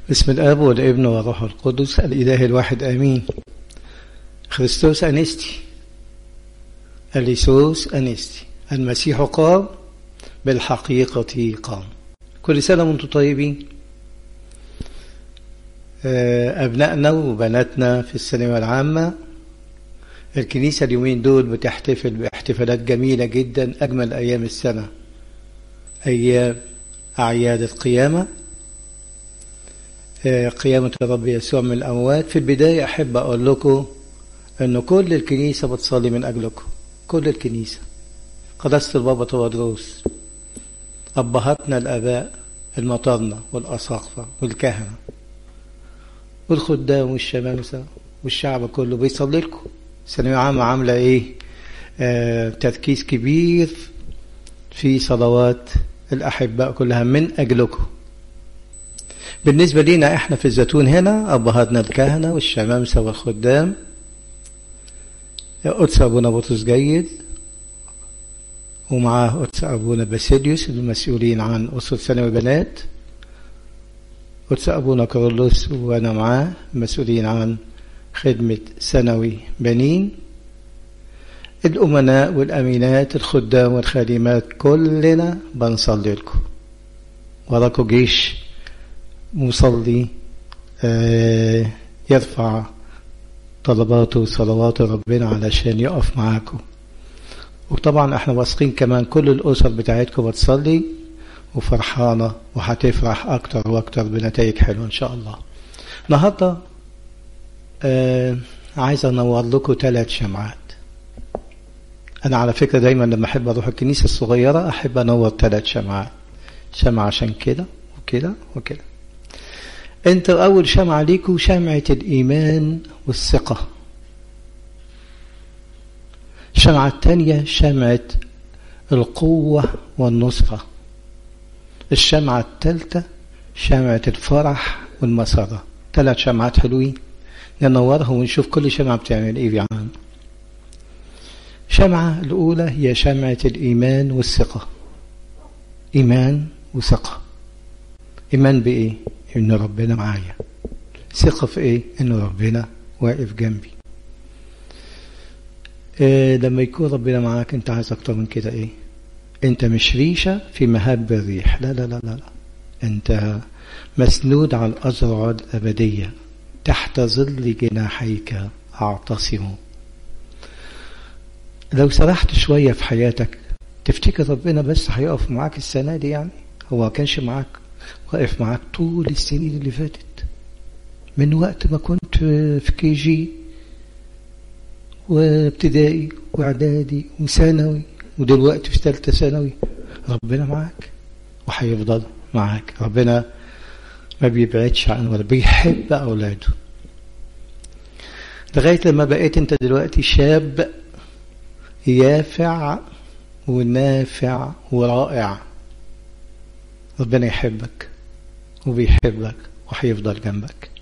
بسم الاب والابن والروح القدس الاله الواحد امين خريستوس انستي اليسوس انستي المسيح قام بالحقيقه قام كل سنه وانتم طيبين ابنائنا وبناتنا في الثانويه العامه الكنيسه اليومين دول بتحتفل باحتفالات جميله جدا اجمل ايام السنه ايام اعياد القيامه قيامة الرب يسوع من الأموات في البداية أحب أقول لكم أن كل الكنيسة بتصلي من أجلكم كل الكنيسة قداسة البابا تودروس أبهاتنا الآباء المطرنة والأساقفة والكهنة والخدام والشمامسة والشعب كله بيصلي لكم الثانوية عامة عاملة إيه آه تركيز كبير في صلوات الأحباء كلها من أجلكم بالنسبة لنا احنا في الزيتون هنا أبهاتنا الكهنة والشمامسة والخدام قدس أبونا بطرس جيد ومعاه قدس أبونا باسيليوس المسؤولين عن أسرة ثانوي بنات قدس أبونا كارلوس وأنا معاه مسؤولين عن خدمة ثانوي بنين الأمناء والأمينات الخدام والخادمات كلنا بنصلي لكم وراكم جيش مصلي يرفع طلباته وصلوات ربنا علشان يقف معاكم وطبعا احنا واثقين كمان كل الاسر بتاعتكم بتصلي وفرحانه وهتفرح اكتر واكتر بنتائج حلوه ان شاء الله النهارده آه عايز انور لكم ثلاث شمعات انا على فكره دايما لما احب اروح الكنيسه الصغيره احب انور ثلاث شمعات شمعه عشان كده وكده وكده انت اول شمعة ليكوا شمعة الايمان والثقة الشمعة الثانية شمعة القوة والنصرة الشمعة الثالثة شمعة الفرح والمسرة ثلاث شمعات حلوين ننورهم ونشوف كل شمعة بتعمل ايه يعني شمعة الأولى هي شمعة الإيمان والثقة إيمان وثقة إيمان بإيه؟ إن ربنا معايا ثقة في إيه؟ إن ربنا واقف جنبي إيه لما يكون ربنا معاك أنت عايز أكتر من كده إيه؟ أنت مش ريشة في مهب الريح لا لا لا لا, لا. أنت مسنود على الأزرع الأبدية تحت ظل جناحيك أعتصم لو سرحت شوية في حياتك تفتكر ربنا بس هيقف معاك السنة دي يعني هو ما كانش معاك واقف معاك طول السنين اللي فاتت من وقت ما كنت في كي جي وابتدائي واعدادي وثانوي ودلوقتي في ثالثه ثانوي ربنا معاك وهيفضل معاك ربنا ما بيبعدش عن ولا بيحب اولاده لغايه لما بقيت انت دلوقتي شاب يافع ونافع ورائع ربنا يحبك وبيحبك وهيفضل جنبك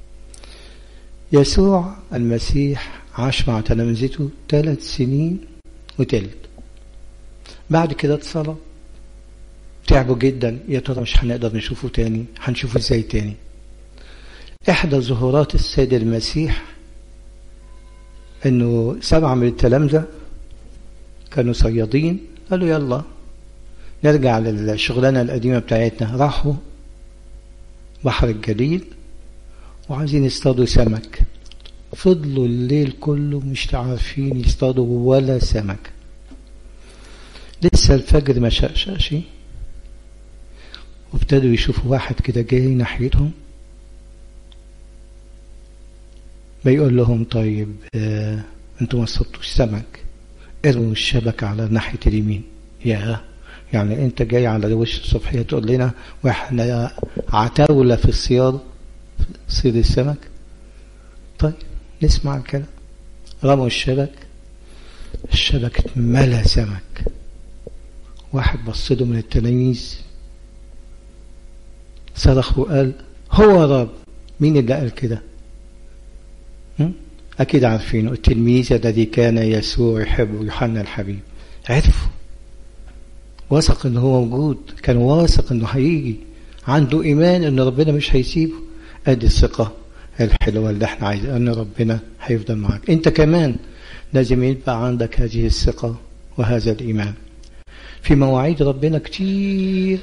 يسوع المسيح عاش مع تلامذته ثلاث سنين وتلت بعد كده اتصلى تعبوا جدا يا ترى مش هنقدر نشوفه تاني هنشوفه ازاي تاني احدى ظهورات السيد المسيح انه سبعة من التلامذة كانوا صيادين قالوا يلا نرجع للشغلانة القديمة بتاعتنا راحوا بحر الجليل وعايزين يصطادوا سمك فضلوا الليل كله مش عارفين يصطادوا ولا سمك لسه الفجر ما شقشقش وابتدوا يشوفوا واحد كده جاي ناحيتهم بيقول لهم طيب آه انتوا ما اصطدتوش سمك ارموا الشبكة على ناحية اليمين يا يعني انت جاي على وش الصبحية تقول لنا واحنا عتاولة في الصياد صيد السمك طيب نسمع الكلام رموا الشبك الشبك اتملى سمك واحد بص له من التلاميذ صرخ وقال هو رب مين اللي قال كده أكيد عارفينه التلميذ الذي كان يسوع يحبه يوحنا الحبيب عرفوا وثق ان هو موجود كان واثق انه هيجي عنده ايمان ان ربنا مش هيسيبه ادي الثقة الحلوة اللي احنا عايزين ان ربنا هيفضل معاك انت كمان لازم يبقى عندك هذه الثقة وهذا الإيمان في مواعيد ربنا كتير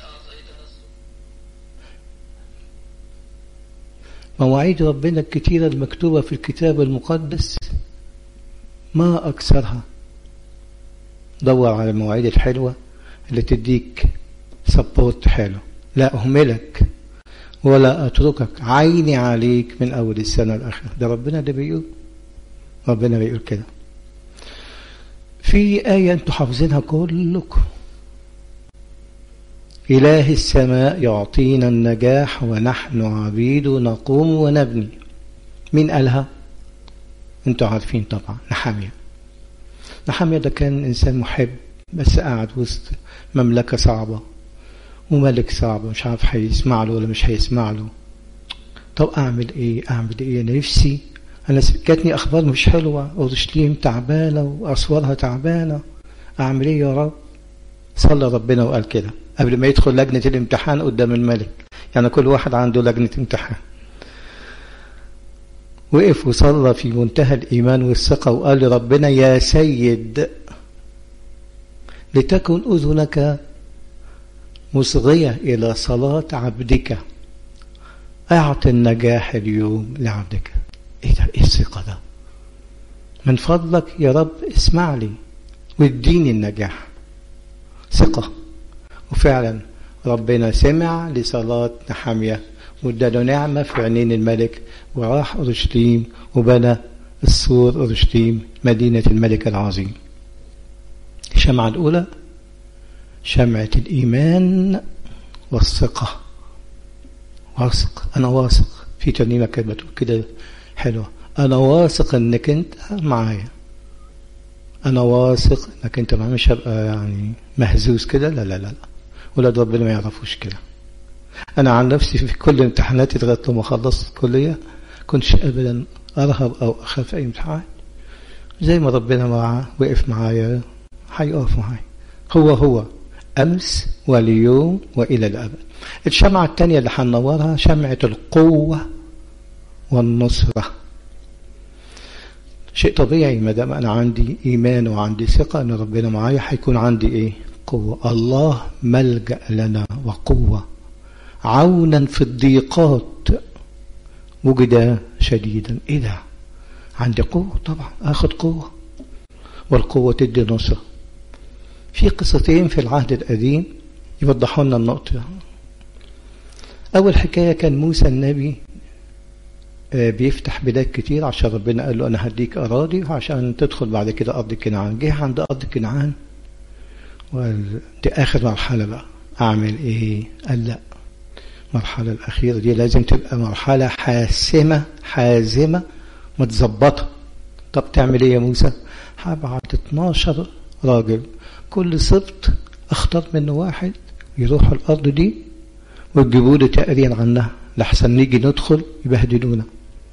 مواعيد ربنا الكتيرة المكتوبة في الكتاب المقدس ما أكثرها دور على المواعيد الحلوة اللي تديك سبورت حلو لا أهملك ولا أتركك عيني عليك من أول السنة الأخيرة ده ربنا ده بيقول ربنا بيقول كده في آية أنتوا حافظينها كلكم إله السماء يعطينا النجاح ونحن عبيد نقوم ونبني مين قالها انتوا عارفين طبعا نحامية نحامية ده كان إنسان محب بس قاعد وسط مملكة صعبة وملك صعب مش عارف هيسمع له ولا مش هيسمع له طب أعمل إيه أعمل إيه أنا نفسي أنا جاتني أخبار مش حلوة أورشليم تعبانة وأسوارها تعبانة أعمل إيه يا رب صلى ربنا وقال كده قبل ما يدخل لجنة الامتحان قدام الملك يعني كل واحد عنده لجنة امتحان وقف وصلى في منتهى الإيمان والثقة وقال لربنا يا سيد لتكن أذنك مصغية إلى صلاة عبدك أعط النجاح اليوم لعبدك إيه ده إيه الثقة ده من فضلك يا رب اسمع لي واديني النجاح ثقة وفعلا ربنا سمع لصلاة نحامية واداله نعمة في عينين الملك وراح أورشليم وبنى السور أورشليم مدينة الملك العظيم الشمعة الأولى شمعة الإيمان والثقة واثق أنا واثق في ترنيمة كانت بتقول كده حلوة أنا واثق إنك أنت معايا أنا واثق إنك أنت معايا مش هبقى يعني مهزوز كده لا لا لا لا ولاد ربنا ما يعرفوش كده أنا عن نفسي في كل امتحاناتي لغاية لما خلصت الكلية كنتش أبدا أرهب أو أخاف أي امتحان زي ما ربنا معاه وقف معايا هيقف معايا هو هو أمس واليوم وإلى الأبد الشمعة الثانية اللي هنورها شمعة القوة والنصرة شيء طبيعي ما دام أنا عندي إيمان وعندي ثقة أن ربنا معايا هيكون عندي إيه قوة الله ملجأ لنا وقوة عونا في الضيقات وجد شديدا إيه ده عندي قوة طبعا أخذ قوة والقوة تدي نصرة في قصتين في العهد القديم يوضحوا لنا النقطة أول حكاية كان موسى النبي بيفتح بلاد كتير عشان ربنا قال له أنا هديك أراضي وعشان تدخل بعد كده أرض كنعان جه عند أرض كنعان ودي آخر مرحلة بقى أعمل إيه قال لا المرحلة الأخيرة دي لازم تبقى مرحلة حاسمة حازمة متظبطة طب تعمل إيه يا موسى هبعت 12 راجل كل سبط اختار منه واحد يروح الأرض دي وتجيبوا لي تقرير عنها لحسن نيجي ندخل يبهدلونا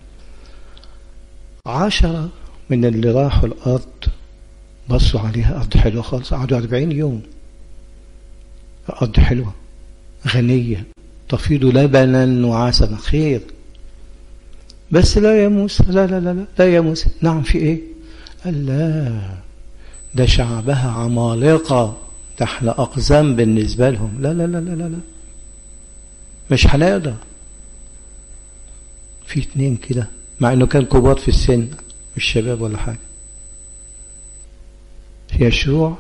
عشرة من اللي راحوا الأرض بصوا عليها أرض حلوة خالص قعدوا أربعين يوم أرض حلوة غنية تفيض لبنا وعسلا خير بس لا يا موسى لا لا لا لا, لا يا موسى نعم في ايه قال لا ده شعبها عمالقة ده احنا أقزام بالنسبة لهم لا لا لا لا لا, لا. مش هنقدر في اتنين كده مع انه كان كبار في السن مش شباب ولا حاجة يشوع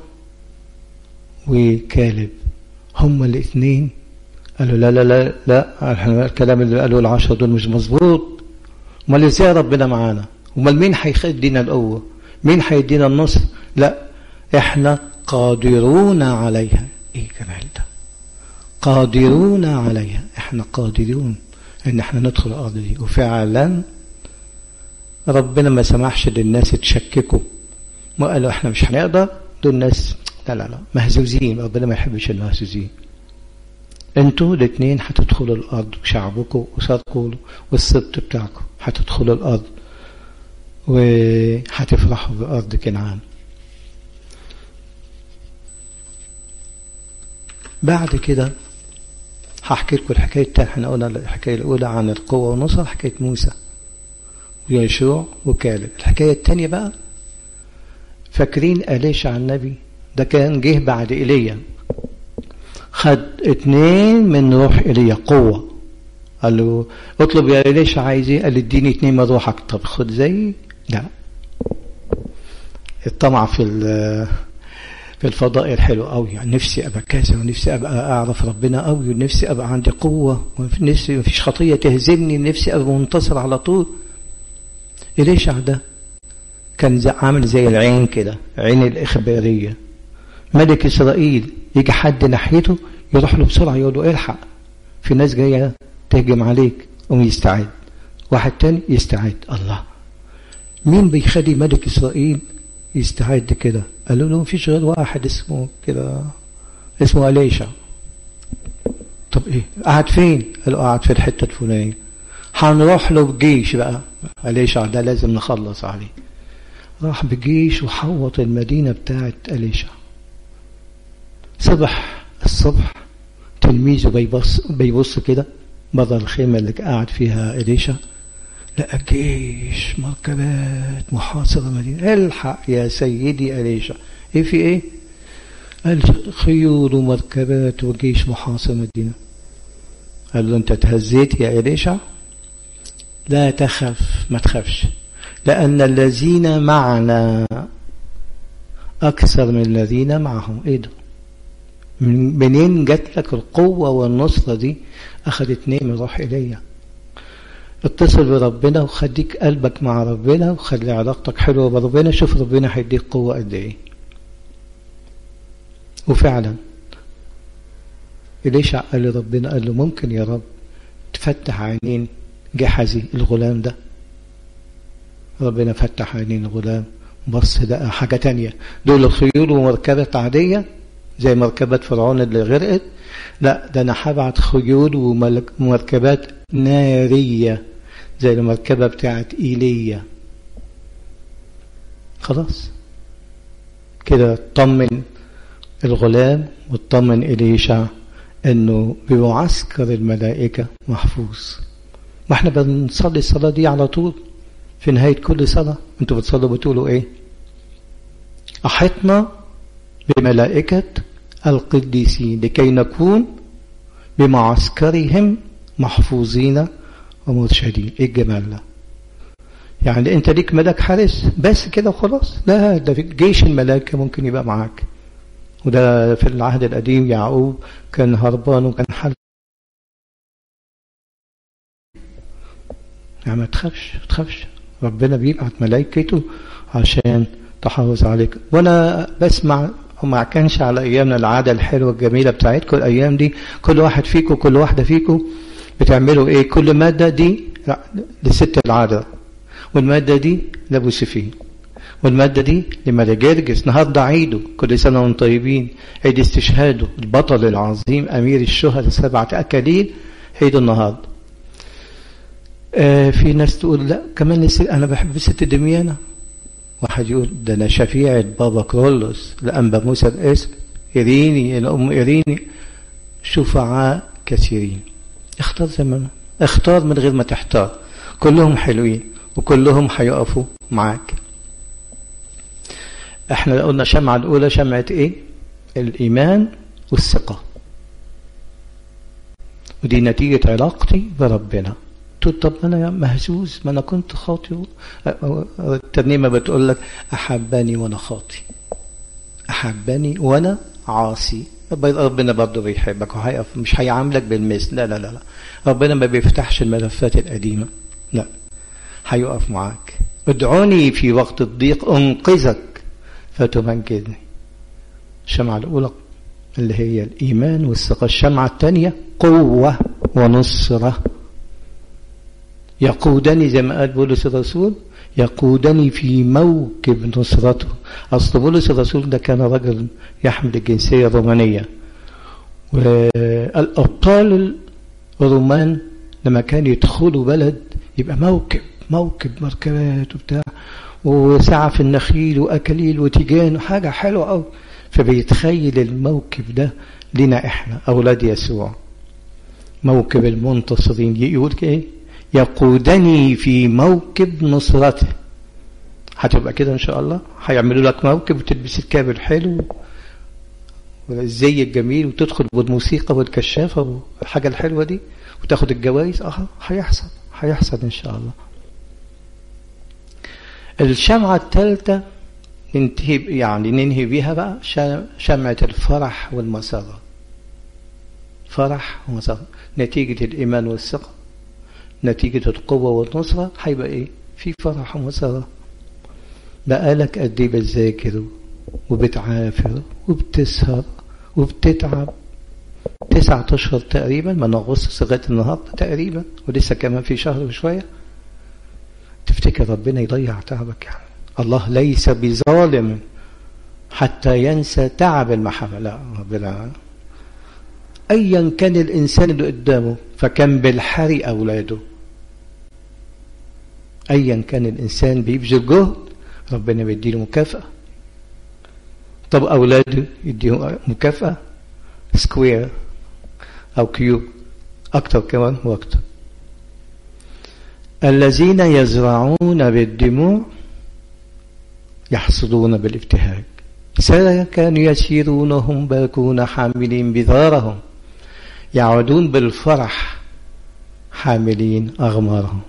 وكالب هما الاثنين قالوا لا لا لا لا احنا الكلام اللي قالوا العشرة دول مش مظبوط امال ازاي ربنا معانا امال مين هيدينا القوه مين هيدينا النصر لا احنا قادرون عليها ايه الجمال ده قادرون عليها احنا قادرون ان احنا ندخل الارض دي وفعلا ربنا ما سمحش للناس يتشككوا ما قالوا احنا مش هنقدر دول ناس لا لا لا مهزوزين ربنا ما يحبش المهزوزين انتوا الاثنين هتدخلوا الارض وشعبكم وصدقوا والسبط بتاعكم هتدخلوا الارض وهتفرحوا بارض كنعان بعد كده هحكي لكم الحكاية التانية احنا قلنا الحكاية الأولى عن القوة والنصر حكاية موسى ويشوع وكالب الحكاية التانية بقى فاكرين أليشع النبي ده كان جه بعد إيليا خد اتنين من روح إيليا قوة قال له اطلب يا إليشع عايز ايه قال اديني اتنين من روحك طب خد زي لا الطمع في في الفضائل حلو قوي يعني نفسي ابقى كذا ونفسي ابقى اعرف ربنا قوي ونفسي ابقى عندي قوه ونفسي مفيش خطيه تهزمني نفسي ابقى منتصر على طول إليشع ده كان عامل زي العين كده عين الإخبارية ملك إسرائيل يجي حد ناحيته يروح له بسرعة يقول له الحق في ناس جاية تهجم عليك قوم يستعد واحد تاني يستعد الله مين بيخلي ملك إسرائيل يستعد كده قالوا له مفيش غير واحد اسمه كده اسمه أليشع طب ايه قاعد فين قال له قاعد في الحتة الفلانية هنروح له بجيش بقى أليشع ده لازم نخلص عليه راح بجيش وحوط المدينة بتاعت أليشع صبح الصبح تلميذه بيبص, بيبص كده بره الخيمة اللي قاعد فيها أليشع لقى جيش مركبات محاصرة مدينة الحق يا سيدي أليشع ايه في ايه قال خيول ومركبات وجيش محاصر مدينة قال له انت تهزيت يا أليشع لا تخف ما تخافش لأن الذين معنا أكثر من الذين معهم إيه ده منين جات لك القوة والنصرة دي أخذ اتنين من روح إليا اتصل بربنا وخليك قلبك مع ربنا وخلي علاقتك حلوة بربنا شوف ربنا هيديك قوة قد ايه وفعلا إليشع قال لربنا قال له ممكن يا رب تفتح عينين جحزي الغلام ده ربنا فتح عينين الغلام بص لقى حاجة تانية دول الخيول ومركبات عادية زي مركبة فرعون اللي غرقت لا ده انا هبعت خيول ومركبات نارية زي المركبة بتاعت إيليا خلاص كده طمن الغلام وطمن إليشع انه بمعسكر الملائكة محفوظ ما احنا بنصلي الصلاة دي على طول في نهاية كل صلاة انتوا بتصلوا بتقولوا ايه احطنا بملائكة القديسين لكي نكون بمعسكرهم محفوظين ومرشدين ايه الجمال ده يعني انت ليك ملك حارس بس كده وخلاص لا ده في جيش الملائكة ممكن يبقى معاك وده في العهد القديم يعقوب كان هربان وكان حل يعني ما تخافش ما تخافش ربنا بيبعت ملائكته عشان تحافظ عليك وانا بسمع وما كانش على ايامنا العاده الحلوه الجميله بتاعتكم الايام دي كل واحد فيكم كل واحده فيكم بتعملوا ايه كل ماده دي لست العاده والماده دي لابو سفين والمادة دي لملك جرجس النهاردة عيده كل سنة وانتم طيبين عيد استشهاده البطل العظيم أمير الشهداء سبعة أكاليل عيد النهاردة آه في ناس تقول لا كمان أنا بحب ست دميانة واحد يقول ده أنا شفيعة بابا كرولوس لأنبا موسى الاسم إريني الأم إريني شفعاء كثيرين اختار زي ما اختار من غير ما تحتار كلهم حلوين وكلهم هيقفوا معاك احنا قلنا شمعة الأولى شمعة ايه الإيمان والثقة ودي نتيجة علاقتي بربنا تقول طب أنا مهزوز ما أنا كنت خاطي الترنيمة بتقول لك أحبني وأنا خاطي أحبني وأنا عاصي ربنا برضه بيحبك وهيقف مش هيعاملك بالمثل لا لا لا لا ربنا ما بيفتحش الملفات القديمة لا هيقف معاك ادعوني في وقت الضيق انقذك فتمجدني الشمعة الأولى اللي هي الإيمان والثقة الشمعة الثانية قوة ونصرة يقودني زي ما قال بولس الرسول يقودني في موكب نصرته أصل بولس الرسول ده كان رجل يحمل الجنسية الرومانية والأبطال الرومان لما كانوا يدخلوا بلد يبقى موكب موكب مركبات وبتاع وسعة في النخيل وأكليل وتيجان وحاجة حلوة أوي فبيتخيل الموكب ده لنا إحنا أولاد يسوع موكب المنتصرين يقول ايه يقودني في موكب نصرته هتبقى كده ان شاء الله هيعملوا لك موكب وتلبس الكاب الحلو والزي الجميل وتدخل بالموسيقى والكشافة والحاجة الحلوة دي وتاخد الجوائز اه هيحصل هيحصل ان شاء الله الشمعة الثالثة ننتهي يعني ننهي بيها بقى شمعة الفرح والمسرة فرح ومسرة نتيجة الإيمان والثقة نتيجة القوة والنصرة هيبقى إيه في فرح ومسرة بقالك قد إيه بتذاكر وبتعافر وبتسهر وبتتعب تسعة أشهر تقريبا من أغسطس لغاية النهاردة تقريبا ولسه كمان في شهر وشوية تفتكر ربنا يضيع تعبك يعني الله ليس بظالم حتى ينسى تعب المحبة لا ربنا أيا كان الإنسان اللي قدامه فكان بالحري أولاده أيا كان الإنسان بيبذل جهد ربنا بيديله مكافأة طب أولاده يديهم مكافأة سكوير أو كيوب أكتر كمان وأكتر الذين يزرعون بالدموع يحصدون بالابتهاج سلا كانوا يسيرون هم باكون حاملين بذارهم يعودون بالفرح حاملين أغمارهم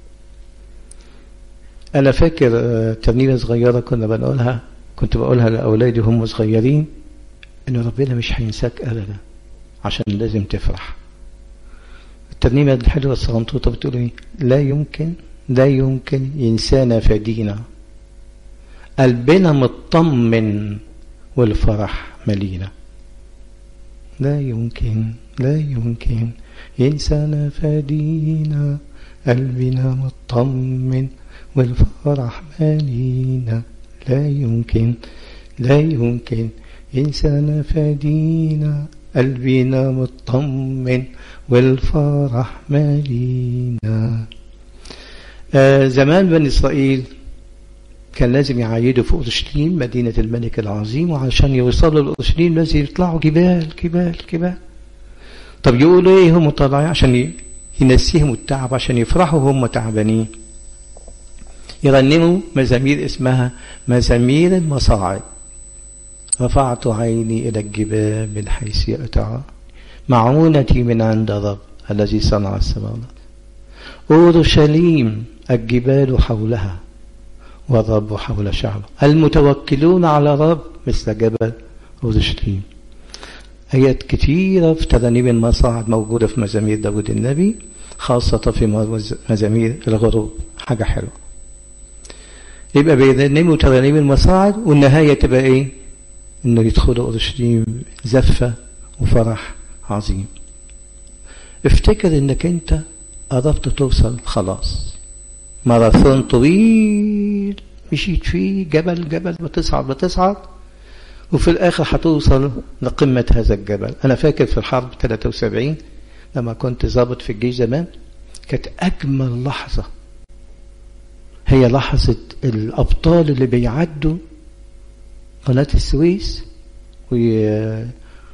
أنا فاكر ترنيمة صغيرة كنا بنقولها كنت بقولها لأولادي هم صغيرين إن ربنا مش هينساك أبدا عشان لازم تفرح الترنيمة الحلوة الصغنطوطة بتقول إيه لا يمكن لا يمكن ينسانا فدينا قلبنا مطمن والفرح ملينا لا يمكن لا يمكن ينسانا فدينا قلبنا مطمن والفرح مالينا لا يمكن لا يمكن ينسانا فدينا قلبنا مطمن والفرح مالينا آه زمان بني إسرائيل كان لازم يعيدوا في أورشليم مدينة الملك العظيم وعشان يوصلوا لأورشليم لازم يطلعوا جبال جبال جبال طب يقولوا ايه هم طالعين عشان ينسيهم التعب عشان يفرحوا هم تعبانين يرنموا مزامير اسمها مزامير المصاعد رفعت عيني إلى الجبال من حيث يأتى معونتي من عند رب الذي صنع السماوات أورشليم الجبال حولها والرب حول شعبه المتوكلون على رب مثل جبل أورشليم آيات كثيرة في ترانيم المصاعد موجودة في مزامير داود النبي خاصة في مزامير الغروب حاجة حلوة يبقى بيرنموا ترانيم المصاعد والنهاية تبقى ايه انه يدخلوا اورشليم زفة وفرح عظيم افتكر انك انت قربت توصل خلاص ماراثون طويل مشيت فيه جبل جبل بتصعد بتصعد وفي الاخر هتوصل لقمة هذا الجبل انا فاكر في الحرب 73 لما كنت ضابط في الجيش زمان كانت اجمل لحظة هي لحظة الابطال اللي بيعدوا قناة السويس ويهدموا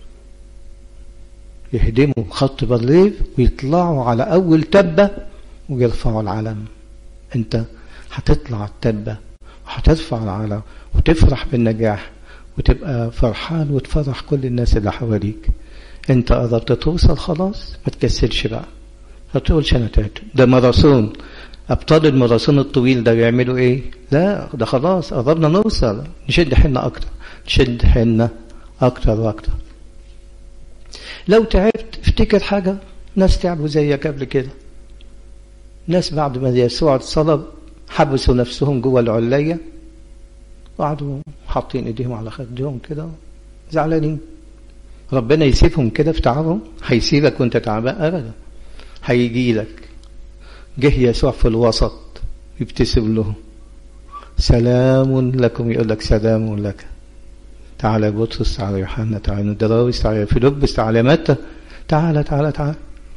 خط بارليف ويطلعوا على أول تبة ويرفعوا العلم أنت هتطلع التبة وهترفع العلم وتفرح بالنجاح وتبقى فرحان وتفرح كل الناس اللي حواليك انت قربت توصل خلاص ما تكسلش بقى ما تقولش انا تاهت ده ماراثون ابطال الماراثون الطويل ده بيعملوا ايه لا ده خلاص قربنا نوصل نشد حيلنا اكتر نشد حيلنا اكتر واكتر لو تعبت افتكر حاجه ناس تعبوا زيك قبل كده ناس بعد ما يسوع اتصلب حبسوا نفسهم جوه العليه وقعدوا حاطين ايديهم على خدهم كده زعلانين ربنا يسيبهم كده في تعبهم هيسيبك وانت تعبان ابدا هيجي لك جه يسوع في الوسط يبتسم لهم سلام لكم يقول لك سلام لك تعالى بطرس تعالى يوحنا تعالى ندراوس تعالى فيلبس تعالى متى تعالى تعالى تعالى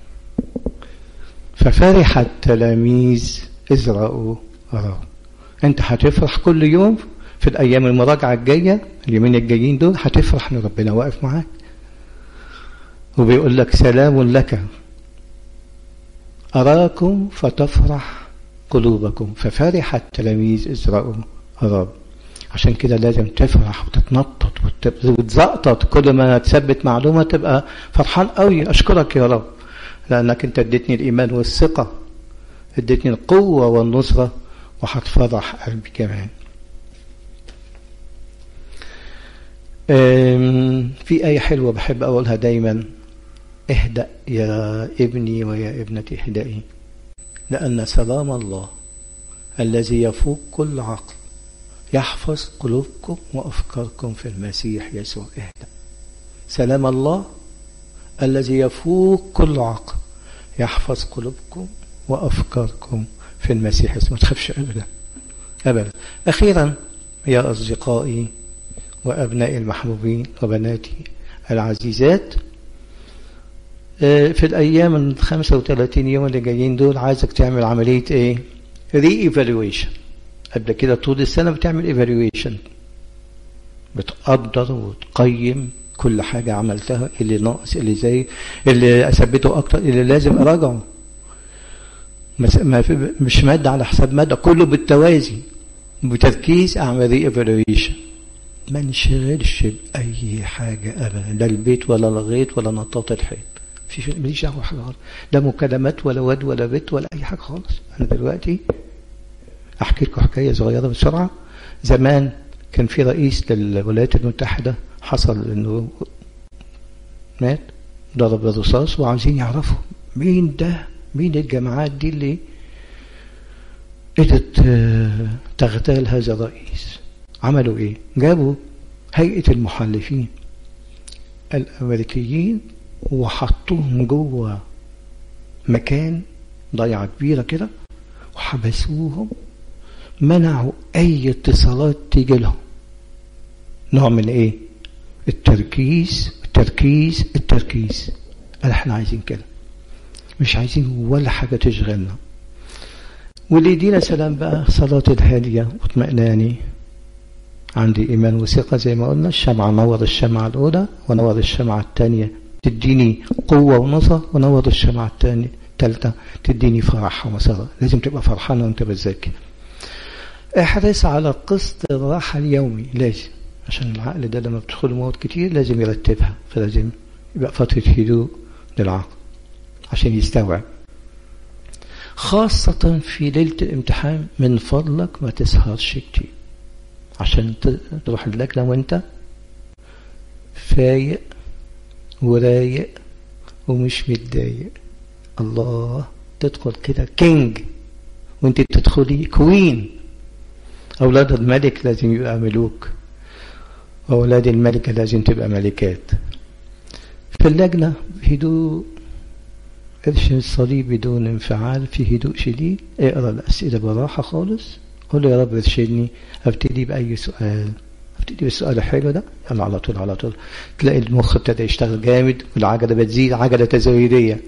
ففرح التلاميذ إذ رأوا رأوا أنت هتفرح كل يوم في الأيام المراجعة الجاية اليومين الجايين دول هتفرح إن ربنا واقف معاك وبيقول لك سلام لك أراكم فتفرح قلوبكم ففرح التلاميذ إذ رأوا الرب عشان كده لازم تفرح وتتنطط وتزقطط كل ما تثبت معلومة تبقى فرحان قوي أشكرك يا رب لأنك أنت اديتني الإيمان والثقة اديتني القوة والنصرة وهتفرح قلبي كمان في آية حلوة بحب أقولها دايما اهدأ يا ابني ويا ابنتي اهدئي لأن سلام الله الذي يفوق كل عقل يحفظ قلوبكم وأفكاركم في المسيح يسوع اهدأ سلام الله الذي يفوق كل عقل يحفظ قلوبكم وأفكاركم في المسيح يسوع ما تخافش أبدا أبدا أخيرا يا أصدقائي وأبنائي المحبوبين وبناتي العزيزات في الأيام ال 35 يوم اللي جايين دول عايزك تعمل عملية إيه؟ ري ايفالويشن قبل كده طول السنة بتعمل ايفالويشن بتقدر وتقيم كل حاجة عملتها اللي ناقص اللي زي اللي أثبته أكتر اللي لازم أراجعه مش مادة على حساب مادة كله بالتوازي بتركيز أعمل ري ايفالويشن ما انشغلش بأي حاجة أبدا لا البيت ولا الغيط ولا نطاط الحيط في ماليش دعوه حاجه خالص لا مكالمات ولا واد ولا بيت ولا اي حاجه خالص انا دلوقتي احكي لكم حكايه صغيره بسرعه زمان كان في رئيس للولايات المتحده حصل انه مات ضرب بالرصاص وعايزين يعرفوا مين ده مين الجماعات دي اللي قدرت تغتال هذا الرئيس عملوا ايه جابوا هيئه المحلفين الامريكيين وحطوهم جوه مكان ضيعة كبيرة كده وحبسوهم منعوا أي اتصالات تيجي لهم نوع من إيه؟ التركيز التركيز التركيز قال احنا عايزين كده مش عايزين ولا حاجة تشغلنا واللي يدينا سلام بقى صلاة الهادية واطمئناني عندي إيمان وثقة زي ما قلنا الشمعة نور الشمعة الأولى ونور الشمعة الثانية تديني قوة ونصر ونور الشمعة الثانية الثالثة تديني فرح ومسرة لازم تبقى فرحان وانت بتذاكر احرص على قسط الراحة اليومي لازم عشان العقل ده لما بتدخل مواد كتير لازم يرتبها فلازم يبقى فترة هدوء للعقل عشان يستوعب خاصة في ليلة الامتحان من فضلك ما تسهرش كتير عشان تروح اللجنة وانت فايق ورايق ومش متضايق الله تدخل كده كينج وانت تدخلي كوين اولاد الملك لازم يبقى ملوك واولاد الملكة لازم تبقى ملكات في اللجنة هدوء ارشم الصليب بدون انفعال في هدوء شديد اقرا الاسئله براحه خالص قول يا رب ارشدني ابتدي باي سؤال ابتدي بالسؤال الحلو ده يلا على طول على طول تلاقي المخ ابتدى يشتغل جامد والعجله بتزيد عجله تزويديه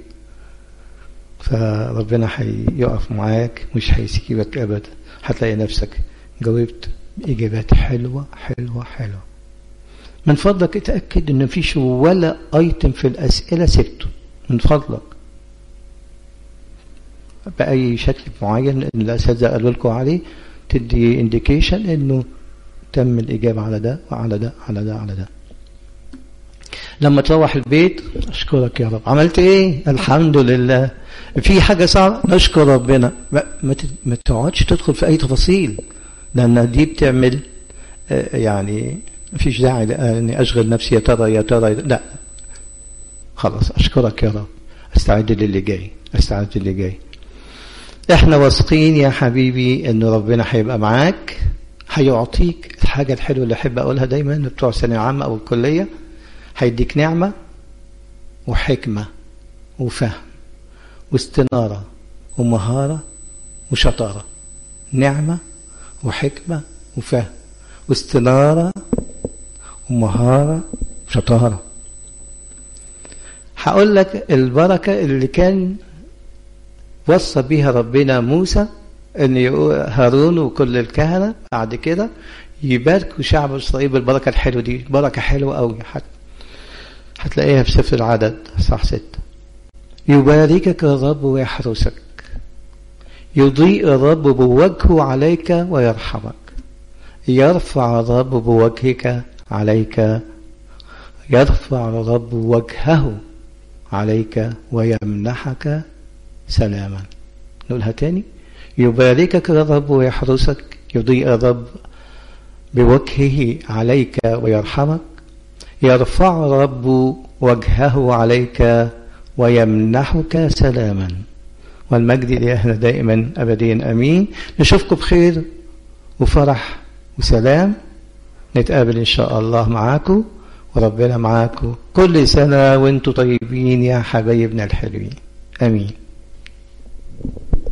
فربنا هيقف معاك مش هيسيبك ابدا هتلاقي نفسك جاوبت اجابات حلوه حلوه حلوه من فضلك اتاكد ان مفيش ولا ايتم في الاسئله سبته من فضلك باي شكل معين الاساتذه قالوا لكم عليه تدي انديكيشن انه تم الاجابه على ده وعلى ده على ده على ده لما تروح البيت اشكرك يا رب عملت ايه الحمد لله في حاجه صعبه نشكر ربنا ما ما تقعدش تدخل في اي تفاصيل لان دي بتعمل يعني مفيش داعي اني اشغل نفسي يا ترى يا ترى لا خلاص اشكرك يا رب استعد للي جاي استعد للي جاي احنا واثقين يا حبيبي ان ربنا هيبقى معاك هيعطيك الحاجة الحلوة اللي احب اقولها دايما بتوع ثانوية عامة او الكلية هيديك نعمة وحكمة وفهم واستنارة ومهارة وشطارة نعمة وحكمة وفهم واستنارة ومهارة وشطارة هقول لك البركة اللي كان وصى بيها ربنا موسى ان هارون وكل الكهنه بعد كده يباركوا شعب اسرائيل بالبركه الحلوه دي بركه حلوه قوي حت... هتلاقيها في سفر العدد صح ستة يباركك الرب ويحرسك يضيء الرب بوجهه عليك ويرحمك يرفع الرب بوجهك عليك يرفع الرب وجهه عليك ويمنحك سلاما نقولها تاني يباركك الرب ويحرسك يضيء الرب بوجهه عليك ويرحمك يرفع الرب وجهه عليك ويمنحك سلاما والمجد لأهل دائما أبديا أمين نشوفكم بخير وفرح وسلام نتقابل إن شاء الله معاكم وربنا معاكم كل سنة وانتم طيبين يا حبايبنا الحلوين أمين